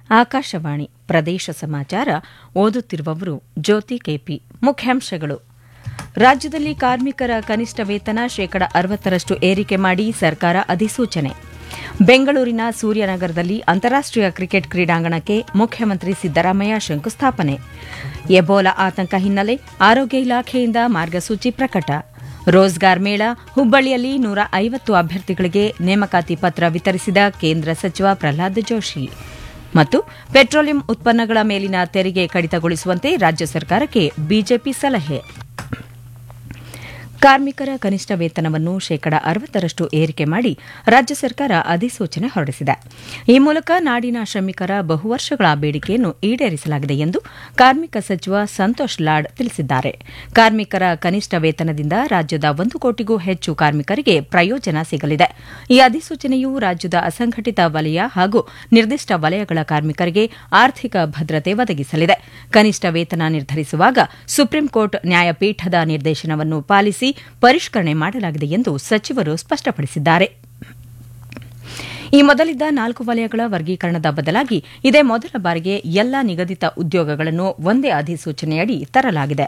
ಆಕಾಶವಾಣಿ ಪ್ರದೇಶ ಸಮಾಚಾರ ಓದುತ್ತಿರುವವರು ಜ್ಯೋತಿ ಕೆಪಿ ಮುಖ್ಯಾಂಶಗಳು ರಾಜ್ಯದಲ್ಲಿ ಕಾರ್ಮಿಕರ ಕನಿಷ್ಠ ವೇತನ ಶೇಕಡ ಅರವತ್ತರಷ್ಟು ಏರಿಕೆ ಮಾಡಿ ಸರ್ಕಾರ ಅಧಿಸೂಚನೆ ಬೆಂಗಳೂರಿನ ಸೂರ್ಯನಗರದಲ್ಲಿ ಅಂತಾರಾಷ್ಟೀಯ ಕ್ರಿಕೆಟ್ ಕ್ರೀಡಾಂಗಣಕ್ಕೆ ಮುಖ್ಯಮಂತ್ರಿ ಸಿದ್ದರಾಮಯ್ಯ ಶಂಕುಸ್ಥಾಪನೆ ಎಬೋಲಾ ಆತಂಕ ಹಿನ್ನೆಲೆ ಆರೋಗ್ಯ ಇಲಾಖೆಯಿಂದ ಮಾರ್ಗಸೂಚಿ ಪ್ರಕಟ ರೋಜ್ಗಾರ್ ಮೇಳ ಹುಬ್ಬಳ್ಳಿಯಲ್ಲಿ ನೂರ ಐವತ್ತು ಅಭ್ಯರ್ಥಿಗಳಿಗೆ ನೇಮಕಾತಿ ಪತ್ರ ವಿತರಿಸಿದ ಕೇಂದ್ರ ಸಚಿವ ಪ್ರಹ್ಲಾದ್ ಜೋಶಿ ಮತ್ತು ಪೆಟ್ರೋಲಿಯಂ ಉತ್ಪನ್ನಗಳ ಮೇಲಿನ ತೆರಿಗೆ ಕಡಿತಗೊಳಿಸುವಂತೆ ರಾಜ್ಯ ಸರ್ಕಾರಕ್ಕೆ ಬಿಜೆಪಿ ಸಲಹೆ ಕಾರ್ಮಿಕರ ಕನಿಷ್ಠ ವೇತನವನ್ನು ಶೇಕಡ ಅರವತ್ತರಷ್ಟು ಏರಿಕೆ ಮಾಡಿ ರಾಜ್ಯ ಸರ್ಕಾರ ಅಧಿಸೂಚನೆ ಹೊರಡಿಸಿದೆ ಈ ಮೂಲಕ ನಾಡಿನ ಶ್ರಮಿಕರ ಬಹುವರ್ಷಗಳ ಬೇಡಿಕೆಯನ್ನು ಈಡೇರಿಸಲಾಗಿದೆ ಎಂದು ಕಾರ್ಮಿಕ ಸಚಿವ ಸಂತೋಷ್ ಲಾಡ್ ತಿಳಿಸಿದ್ದಾರೆ ಕಾರ್ಮಿಕರ ಕನಿಷ್ಠ ವೇತನದಿಂದ ರಾಜ್ಯದ ಒಂದು ಕೋಟಿಗೂ ಹೆಚ್ಚು ಕಾರ್ಮಿಕರಿಗೆ ಪ್ರಯೋಜನ ಸಿಗಲಿದೆ ಈ ಅಧಿಸೂಚನೆಯು ರಾಜ್ಯದ ಅಸಂಘಟಿತ ವಲಯ ಹಾಗೂ ನಿರ್ದಿಷ್ಟ ವಲಯಗಳ ಕಾರ್ಮಿಕರಿಗೆ ಆರ್ಥಿಕ ಭದ್ರತೆ ಒದಗಿಸಲಿದೆ ಕನಿಷ್ಠ ವೇತನ ನಿರ್ಧರಿಸುವಾಗ ಸುಪ್ರೀಂಕೋರ್ಟ್ ನ್ಯಾಯಪೀಠದ ನಿರ್ದೇಶನವನ್ನು ಪಾಲಿಸಿ ಪರಿಷ್ಕರಣೆ ಮಾಡಲಾಗಿದೆ ಎಂದು ಸಚಿವರು ಸ್ಪಷ್ಟಪಡಿಸಿದ್ದಾರೆ ಈ ಮೊದಲಿದ್ದ ನಾಲ್ಕು ವಲಯಗಳ ವರ್ಗೀಕರಣದ ಬದಲಾಗಿ ಇದೇ ಮೊದಲ ಬಾರಿಗೆ ಎಲ್ಲಾ ನಿಗದಿತ ಉದ್ಯೋಗಗಳನ್ನು ಒಂದೇ ಅಧಿಸೂಚನೆಯಡಿ ತರಲಾಗಿದೆ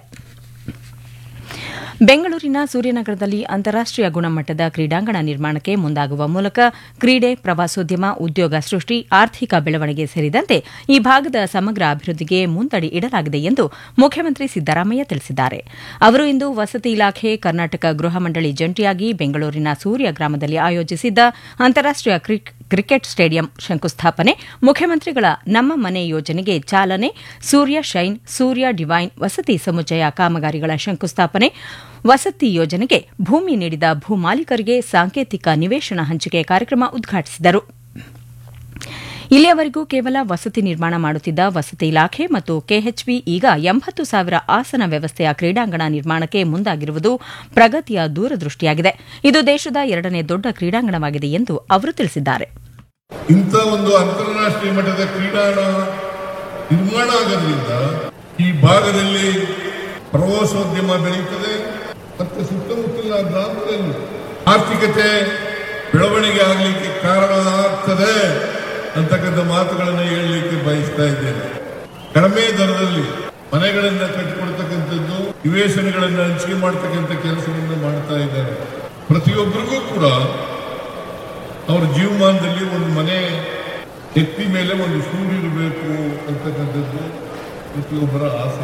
ಬೆಂಗಳೂರಿನ ಸೂರ್ಯನಗರದಲ್ಲಿ ಅಂತಾರಾಷ್ಟೀಯ ಗುಣಮಟ್ಟದ ಕ್ರೀಡಾಂಗಣ ನಿರ್ಮಾಣಕ್ಕೆ ಮುಂದಾಗುವ ಮೂಲಕ ಕ್ರೀಡೆ ಪ್ರವಾಸೋದ್ಯಮ ಉದ್ಯೋಗ ಸೃಷ್ಟಿ ಆರ್ಥಿಕ ಬೆಳವಣಿಗೆ ಸೇರಿದಂತೆ ಈ ಭಾಗದ ಸಮಗ್ರ ಅಭಿವೃದ್ಧಿಗೆ ಮುಂದಡಿ ಇಡಲಾಗಿದೆ ಎಂದು ಮುಖ್ಯಮಂತ್ರಿ ಸಿದ್ದರಾಮಯ್ಯ ತಿಳಿಸಿದ್ದಾರೆ ಅವರು ಇಂದು ವಸತಿ ಇಲಾಖೆ ಕರ್ನಾಟಕ ಗೃಹ ಮಂಡಳಿ ಜಂಟಿಯಾಗಿ ಬೆಂಗಳೂರಿನ ಸೂರ್ಯ ಗ್ರಾಮದಲ್ಲಿ ಆಯೋಜಿಸಿದ್ದ ಅಂತಾರಾಷ್ಟೀಯ ಕ್ರಿಕೆಟ್ ಸ್ಟೇಡಿಯಂ ಶಂಕುಸ್ಥಾಪನೆ ಮುಖ್ಯಮಂತ್ರಿಗಳ ನಮ್ಮ ಮನೆ ಯೋಜನೆಗೆ ಚಾಲನೆ ಸೂರ್ಯ ಶೈನ್ ಸೂರ್ಯ ಡಿವೈನ್ ವಸತಿ ಸಮುಚ್ಚಯ ಕಾಮಗಾರಿಗಳ ಶಂಕುಸ್ಥಾಪನೆ ವಸತಿ ಯೋಜನೆಗೆ ಭೂಮಿ ನೀಡಿದ ಭೂಮಾಲೀಕರಿಗೆ ಸಾಂಕೇತಿಕ ನಿವೇಶನ ಹಂಚಿಕೆ ಕಾರ್ಯಕ್ರಮ ಉದ್ಘಾಟಿಸಿದರು ಇಲ್ಲಿಯವರೆಗೂ ಕೇವಲ ವಸತಿ ನಿರ್ಮಾಣ ಮಾಡುತ್ತಿದ್ದ ವಸತಿ ಇಲಾಖೆ ಮತ್ತು ಕೆಎಚ್ಬಿ ಈಗ ಎಂಬತ್ತು ಸಾವಿರ ಆಸನ ವ್ಯವಸ್ಥೆಯ ಕ್ರೀಡಾಂಗಣ ನಿರ್ಮಾಣಕ್ಕೆ ಮುಂದಾಗಿರುವುದು ಪ್ರಗತಿಯ ದೂರದೃಷ್ಟಿಯಾಗಿದೆ ಇದು ದೇಶದ ಎರಡನೇ ದೊಡ್ಡ ಕ್ರೀಡಾಂಗಣವಾಗಿದೆ ಎಂದು ಅವರು ತಿಳಿಸಿದ್ದಾರೆ ಇಂಥ ಒಂದು ಅಂತಾರಾಷ್ಟ್ರೀಯ ಮಟ್ಟದ ಕ್ರೀಡಾಂಗಣ ನಿರ್ಮಾಣ ಆಗೋದ್ರಿಂದ ಈ ಭಾಗದಲ್ಲಿ ಪ್ರವಾಸೋದ್ಯಮ ಬೆಳೆಯುತ್ತದೆ ಮತ್ತೆ ಸುತ್ತಮುತ್ತಲಿನ ಗ್ರಾಮದಲ್ಲಿ ಆರ್ಥಿಕತೆ ಬೆಳವಣಿಗೆ ಆಗಲಿಕ್ಕೆ ಕಾರಣ ಆಗ್ತದೆ ಅಂತಕ್ಕಂಥ ಮಾತುಗಳನ್ನು ಹೇಳಲಿಕ್ಕೆ ಬಯಸ್ತಾ ಇದ್ದೇನೆ ಕಡಿಮೆ ದರದಲ್ಲಿ ಮನೆಗಳನ್ನ ಕಟ್ಟಿಕೊಡ್ತಕ್ಕಂಥದ್ದು ನಿವೇಶನಗಳನ್ನ ಹಂಚಿಕೆ ಮಾಡ್ತಕ್ಕಂಥ ಕೆಲಸವನ್ನು ಮಾಡ್ತಾ ಇದ್ದಾರೆ ಪ್ರತಿಯೊಬ್ಬರಿಗೂ ಕೂಡ ಅವ್ರ ಜೀವಮಾನದಲ್ಲಿ ಒಂದು ಮನೆ ಎತ್ತಿ ಮೇಲೆ ಒಂದು ಸೂರು ಇರಬೇಕು ಅಂತಕ್ಕಂಥದ್ದು ಪ್ರತಿಯೊಬ್ಬರ ಆಸೆ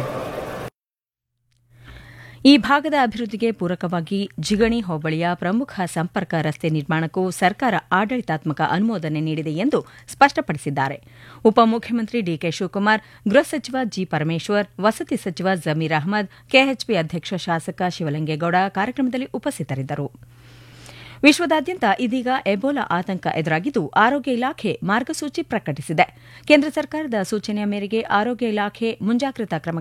ಈ ಭಾಗದ ಅಭಿವೃದ್ಧಿಗೆ ಪೂರಕವಾಗಿ ಜಿಗಣಿ ಹೋಬಳಿಯ ಪ್ರಮುಖ ಸಂಪರ್ಕ ರಸ್ತೆ ನಿರ್ಮಾಣಕ್ಕೂ ಸರ್ಕಾರ ಆಡಳಿತಾತ್ಮಕ ಅನುಮೋದನೆ ನೀಡಿದೆ ಎಂದು ಸ್ಪಷ್ಟಪಡಿಸಿದ್ದಾರೆ ಉಪಮುಖ್ಯಮಂತ್ರಿ ಡಿಕೆ ಶಿವಕುಮಾರ್ ಗೃಹ ಸಚಿವ ಜಿ ಪರಮೇಶ್ವರ್ ವಸತಿ ಸಚಿವ ಜಮೀರ್ ಅಹಮದ್ ಕೆಎಚ್ಪಿ ಅಧ್ಯಕ್ಷ ಶಾಸಕ ಶಿವಲಿಂಗೇಗೌಡ ಕಾರ್ಯಕ್ರಮದಲ್ಲಿ ಉಪಸ್ಥಿತರಿದ್ದರು ವಿಶ್ವದಾದ್ಯಂತ ಇದೀಗ ಎಬೋಲಾ ಆತಂಕ ಎದುರಾಗಿದ್ದು ಆರೋಗ್ಯ ಇಲಾಖೆ ಮಾರ್ಗಸೂಚಿ ಪ್ರಕಟಿಸಿದೆ ಕೇಂದ್ರ ಸರ್ಕಾರದ ಸೂಚನೆಯ ಮೇರೆಗೆ ಆರೋಗ್ಯ ಇಲಾಖೆ ಮುಂಜಾಗ್ರತಾ ಕ್ರಮ